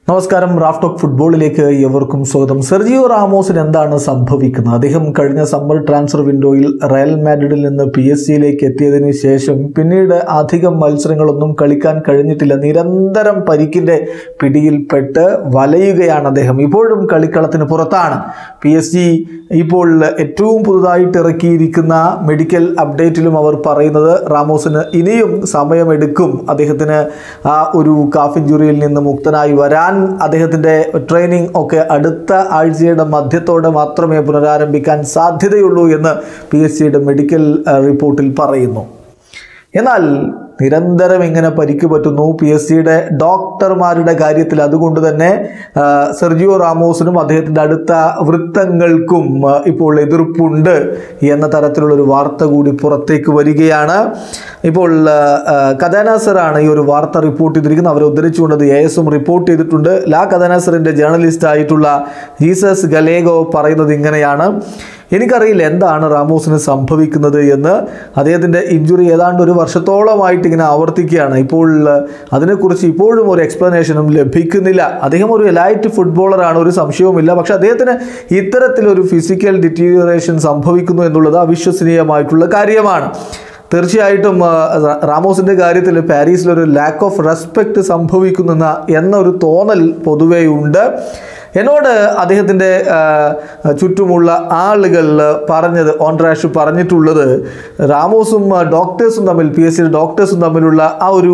നമസ്കാരം Raf talk ഫുട്ബോളിലേക്ക് എവർക്കും സ്വാഗതം സെർജിയോ റാമോസിന് എന്താണ് സംഭവിക്കുന്നത് അദ്ദേഹം കഴിഞ്ഞ സമ്മർ ട്രാൻസ്ഫർ വിൻഡോയിൽ റയൽ മാഡ്രിഡിൽ നിന്ന് പി എസ് സിയിലേക്ക് എത്തിയതിന് ശേഷം പിന്നീട് അധികം മത്സരങ്ങളൊന്നും കളിക്കാൻ കഴിഞ്ഞിട്ടില്ല നിരന്തരം പരിക്കിൻ്റെ പിടിയിൽപ്പെട്ട് വലയുകയാണ് അദ്ദേഹം ഇപ്പോഴും കളിക്കളത്തിന് പുറത്താണ് പി എസ് ജി ഇപ്പോൾ ഏറ്റവും പുതുതായിട്ട് ഇറക്കിയിരിക്കുന്ന മെഡിക്കൽ അപ്ഡേറ്റിലും അവർ പറയുന്നത് റാമോസിന് ഇനിയും സമയമെടുക്കും അദ്ദേഹത്തിന് ആ ഒരു കാഫ് ഇഞ്ചുറിയിൽ നിന്ന് മുക്തനായി വരാൻ അദ്ദേഹത്തിൻ്റെ ട്രെയിനിങ് ഒക്കെ അടുത്ത ആഴ്ചയുടെ മധ്യത്തോടെ മാത്രമേ പുനരാരംഭിക്കാൻ സാധ്യതയുള്ളൂ എന്ന് പി എസ് സിയുടെ മെഡിക്കൽ അഹ്, റിപ്പോർട്ടിൽ പറയുന്നു എന്നാൽ നിരന്തരം ഇങ്ങനെ പരിക്ക് പറ്റുന്നു പി എസ് സിയുടെ ഡോക്ടർമാരുടെ കാര്യത്തിൽ അതുകൊണ്ട് തന്നെ ആ, സെർജിയോ റാമോസിനും അദ്ദേഹത്തിൻ്റെ അടുത്ത വൃത്തങ്ങൾക്കും ആ, ഇപ്പോൾ എതിർപ്പുണ്ട് എന്ന തരത്തിലുള്ളൊരു വാർത്ത കൂടി പുറത്തേക്ക് വരികയാണ് ഇപ്പോൾ ആ, ആ, കഥാനാസറാണ് ഈ ഒരു വാർത്ത റിപ്പോർട്ട് ചെയ്തിരിക്കുന്നത് അവരെ ഉദ്ധരിച്ചുകൊണ്ട് എ എസും റിപ്പോർട്ട് ചെയ്തിട്ടുണ്ട് ലാ കഥാനാസറിൻ്റെ ജേർണലിസ്റ്റ് ആയിട്ടുള്ള ജീസസ് ഗലേഗോ പറയുന്നത് ഇങ്ങനെയാണ് എനിക്കറിയില്ല എന്താണ് റാമോസിന് സംഭവിക്കുന്നത് എന്ന് അദ്ദേഹത്തിൻ്റെ ഇഞ്ചുറി ഏതാണ്ട് ഒരു വർഷത്തോളമായിട്ട് ഇങ്ങനെ ആവർത്തിക്കുകയാണ് ഇപ്പോൾ അഹ്, അതിനെക്കുറിച്ച് ഇപ്പോഴും ഒരു എക്സ്പ്ലനേഷനും ലഭിക്കുന്നില്ല അദ്ദേഹം ഒരു എലൈറ്റ് ഫുട്ബോളറാണ് ഒരു സംശയവുമില്ല പക്ഷെ അദ്ദേഹത്തിന് ഇത്തരത്തിലൊരു ഫിസിക്കൽ ഡിറ്റീരിയറേഷൻ സംഭവിക്കുന്നു എന്നുള്ളത് അവിശ്വസനീയമായിട്ടുള്ള കാര്യമാണ് തീർച്ചയായിട്ടും ആ, റ- റാമോസിൻ്റെ കാര്യത്തിൽ പാരീസിലൊരു ലാക്ക് ഓഫ് റെസ്പെക്റ്റ് സംഭവിക്കുന്ന എന്നൊരു തോന്നൽ പൊതുവേ ഉണ്ട് എന്നോട് അദ്ദേഹത്തിൻ്റെ ആ, ചുറ്റുമുള്ള ആളുകൾ പറഞ്ഞത് ഓൺട്രാഷ് പറഞ്ഞിട്ടുള്ളത് റാമോസും ആ, ഡോക്ടേഴ്സും തമ്മിൽ പി എസ് സി ഡോക്ടേഴ്സും തമ്മിലുള്ള ആ ഒരു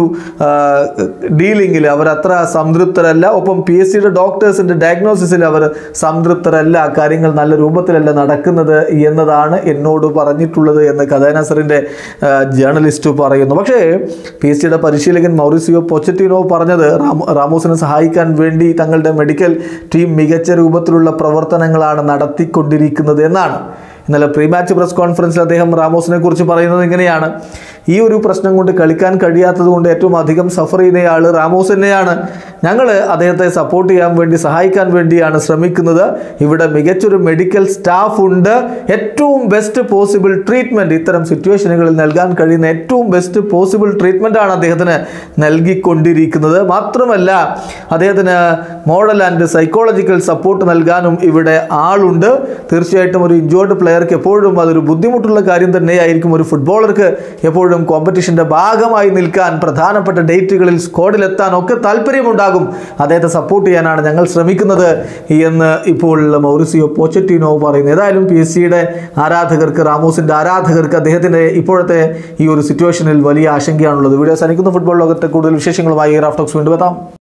ഡീലിങ്ങിൽ അവർ അത്ര സംതൃപ്തരല്ല ഒപ്പം പി എസ് സിയുടെ ഡോക്ടേഴ്സിൻ്റെ ഡയഗ്നോസിസിൽ അവർ സംതൃപ്തരല്ല കാര്യങ്ങൾ നല്ല രൂപത്തിലല്ല നടക്കുന്നത് എന്നതാണ് എന്നോട് പറഞ്ഞിട്ടുള്ളത് എന്ന് കഥാനസറിൻ്റെ ജേർണലിസ്റ്റ് പറയുന്നു പക്ഷേ പി എസ് സിയുടെ പരിശീലകൻ മൗറിസിയോ പൊച്ചറ്റിനോ പറഞ്ഞത് റാമോ റാമോസിനെ സഹായിക്കാൻ വേണ്ടി തങ്ങളുടെ മെഡിക്കൽ ടീം മികച്ച രൂപത്തിലുള്ള പ്രവർത്തനങ്ങളാണ് നടത്തിക്കൊണ്ടിരിക്കുന്നത് എന്നാണ് ഇന്നലെ പ്രീ മാച്ച് പ്രസ് കോൺഫറൻസിൽ അദ്ദേഹം റാമോസിനെ കുറിച്ച് പറയുന്നത് ഇങ്ങനെയാണ് ഈ ഒരു പ്രശ്നം കൊണ്ട് കളിക്കാൻ കഴിയാത്തത് കൊണ്ട് ഏറ്റവും അധികം സഫർ ചെയ്യുന്നയാൾ റാമോസ് തന്നെയാണ് ഞങ്ങൾ അദ്ദേഹത്തെ സപ്പോർട്ട് ചെയ്യാൻ വേണ്ടി സഹായിക്കാൻ വേണ്ടിയാണ് ശ്രമിക്കുന്നത് ഇവിടെ മികച്ചൊരു മെഡിക്കൽ സ്റ്റാഫ് ഉണ്ട് ഏറ്റവും ബെസ്റ്റ് പോസിബിൾ ട്രീറ്റ്മെൻറ്റ് ഇത്തരം സിറ്റുവേഷനുകളിൽ നൽകാൻ കഴിയുന്ന ഏറ്റവും ബെസ്റ്റ് പോസിബിൾ ട്രീറ്റ്മെൻ്റ് ആണ് അദ്ദേഹത്തിന് നൽകിക്കൊണ്ടിരിക്കുന്നത് മാത്രമല്ല അദ്ദേഹത്തിന് മോഡൽ ആൻഡ് സൈക്കോളജിക്കൽ സപ്പോർട്ട് നൽകാനും ഇവിടെ ആളുണ്ട് തീർച്ചയായിട്ടും ഒരു ഇഞ്ചോർഡ് പ്ലെയർക്ക് എപ്പോഴും അതൊരു ബുദ്ധിമുട്ടുള്ള കാര്യം തന്നെയായിരിക്കും ഒരു ഫുട്ബോളർക്ക് എപ്പോഴും കോമ്പറ്റീഷൻ്റെ ഭാഗമായി നിൽക്കാൻ പ്രധാനപ്പെട്ട ഡേറ്റുകളിൽ സ്ക്വാഡിലെത്താൻ ഒക്കെ താല്പര്യമുണ്ടാകും അദ്ദേഹത്തെ സപ്പോർട്ട് ചെയ്യാനാണ് ഞങ്ങൾ ശ്രമിക്കുന്നത് എന്ന് ഇപ്പോൾ മൗറിസിയോ പോച്ചറ്റിനോ പറയുന്നു ഏതായാലും പി എസ് സിയുടെ ആരാധകർക്ക് റാമോസിൻ്റെ ആരാധകർക്ക് അദ്ദേഹത്തിൻ്റെ ഇപ്പോഴത്തെ ഈ ഒരു സിറ്റുവേഷനിൽ വലിയ ആശങ്കയാണുള്ളത് വീഡിയോ സനിക്കുന്ന ഫുട്ബോൾ ലോകത്തെ കൂടുതൽ വിശേഷങ്ങളുമായി റാഫ്റ്റോക്സ് വീണ്ടും എത്താം